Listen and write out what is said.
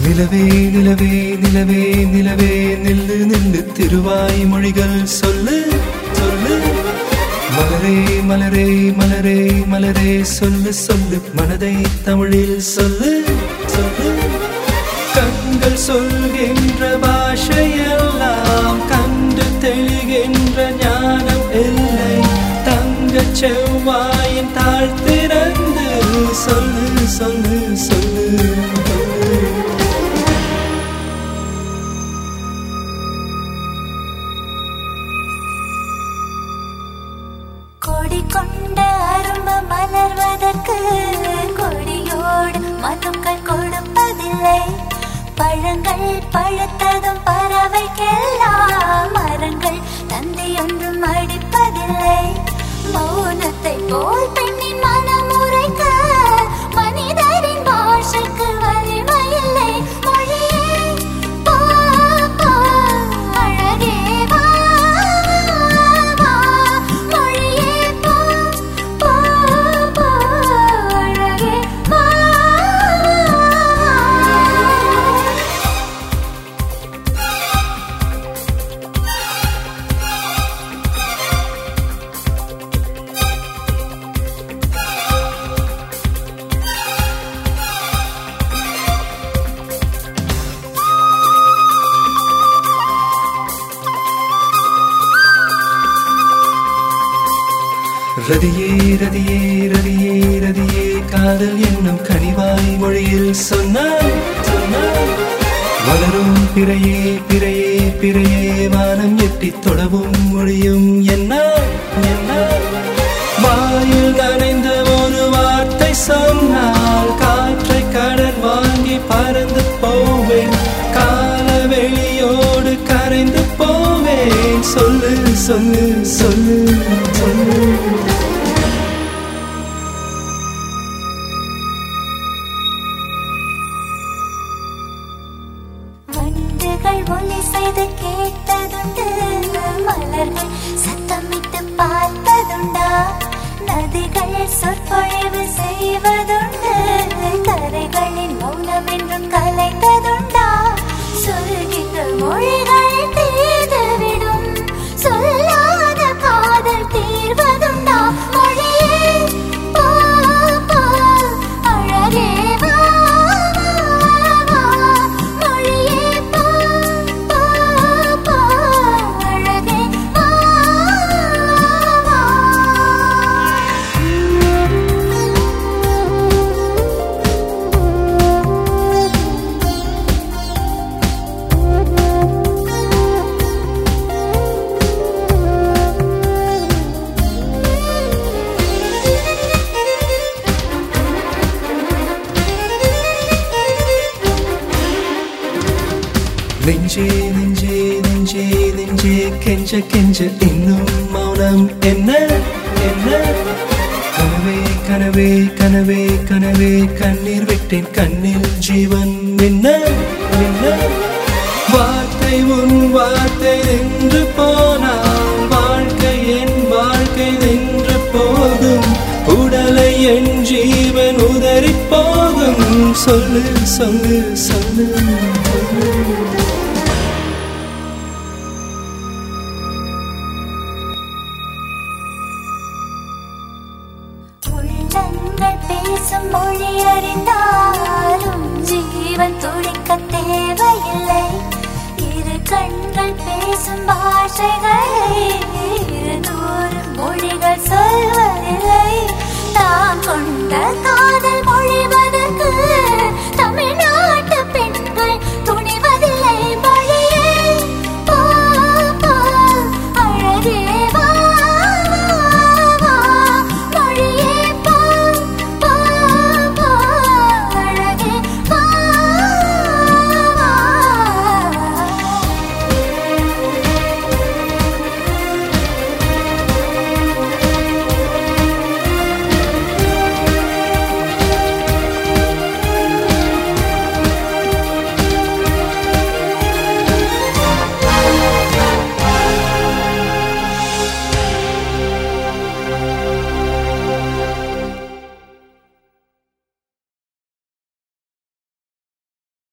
நிலவே நிலவே நிலவே நிலவே நில்லு நில்லு திருவாய் மொழிகள் சொல்லு சொல்லு மலரே மலரே மலரே மலரே சொல்லு சொல்லு மனதை தமிழில் சொல்லு சொல்லு கண்கள் சொல்கின்ற பாஷையெல்லாம் கண்டு தெளிகின்ற ஞானம் இல்லை தங்கச் செவ்வாயின் தாழ்த்திறந்து சொல்லு சொல்லு சொல்லு கொடி கொண்ட அரும்பு மலர்வதற்கு கொடியோடு மதுக்கள் கொடுப்பதில்லை பழங்கள் பழுத்ததும் பறவைக்கெல்லாம் மரங்கள் தந்தை ஒன்றும் அடிப்பதில்லை மௌனத்தை போல் பெண்ணின் மனம் உரைக்க மனிதரின் பாஷைக்கு வலிமையில்லை மொழியே போ, போ, அழகே வா, வா, மொழியே போ, போ, போ, அழகே வா, வா. ரதியே ரதியே ரதியே ரதியே காதல் என்னும் கனிவாய் மொழியில் சொன்னாய் சொன்னாய் வளரும் பிறையே பிறையே பிறையே வானம் எட்டி தொடவும் மொழியும் என்ன என்ன வாயில் நனைந்த ஒரு வார்த்தை சொன்னால் காற்றை கடல் வாங்கி பறந்து போவேன் காலவெளியோடு கரைந்து போவேன் சொல்லு சொல்லு சொல்லு சொல்லு வண்டுகள் ஒலி செய்து கேட்டதுண்டு மலர்கள் சத்தமிட்டு பார்த்ததுண்டா நதிகள் சொற்பொழிவு செய்வதுண்டு கரைகளின் மௌனம் என்றும் கலைந்ததுண்டா சொல்கின்ற மொழிகள் தீர்ந்துவிடும் சொல்லாத காதல் தீர்வதுண்டா மொழியே போ, போ, அழகே வா, வா, மொழியே போ, போ, போ, அழகே வா, வா. நெஞ்சே நெஞ்சே நெஞ்சே நெஞ்சே கெஞ்ச கெஞ்ச இன்னும் மௌனம் என்ன என்ன கனவே கனவே கனவே கனவே கண்ணீர் விட்டேன் கண்ணில் ஜீவன் மின்ன மின்ன வார்த்தை உன் வார்த்தை நின்று போனால் வாழ்க்கை என் வாழ்க்கை நின்று போகும் உடலை என் ஜீவன் உதறி போகும் சொல்லு சொல்லு சொல்லு சொல்லு உள்ளங்கள் பேசும் மொழி அறிந்தாலும் ஜீவன் துடிக்க தேவையில்லை இரு கண்கள் பேசும் பாஷைகளை இரு நூறு மொழிகள் சொல்வதில்லை தான் கொண்ட